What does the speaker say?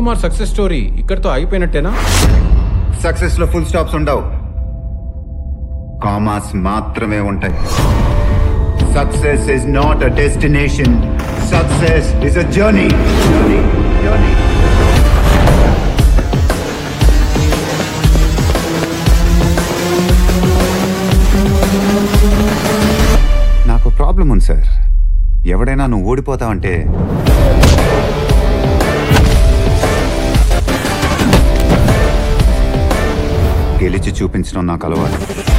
Kumar success story ఇక్కడితో ఆగిపోయినట్టేనా success లో ఫుల్ స్టాప్స్ ఉండవు కామాస్ మాత్రమే ఉంటాయి success is not a destination success is a journey నాకు ప్రాబ్లం ఉంది సార్ ఎవడైనా నువ్వు ఓడిపోతావంటే గెలిచి చూపించడం నాకు అలవాటు